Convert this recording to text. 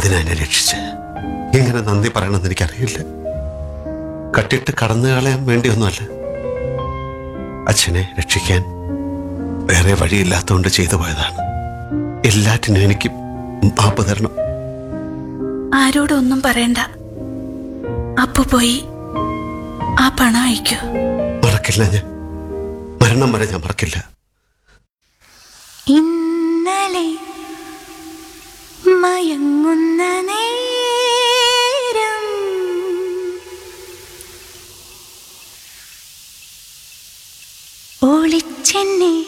എന്തിനാ എന്നെ രക്ഷിച്ച് എങ്ങനെ നന്ദി പറയണമെന്ന് എനിക്കറിയില്ല കട്ടിട്ട് കടന്നു കളയാൻ വേണ്ടിയൊന്നുമല്ല അച്ഛനെ രക്ഷിക്കാൻ വേറെ വഴിയില്ലാത്തതുകൊണ്ട് ചെയ്തു പോയതാണ് എല്ലാറ്റിനും എനിക്ക് മാപ്പ് തരണം ആരോടും ഒന്നും പറയണ്ട അപ്പു പോയി ആ പണം അയക്കൂ മറക്കില്ല ഞാൻ മരണം വരെ ഞാൻ മറക്കില്ല ഇന്നലെ മയങ്ങുന്ന നേരം ഒളിച്ചെന്നെ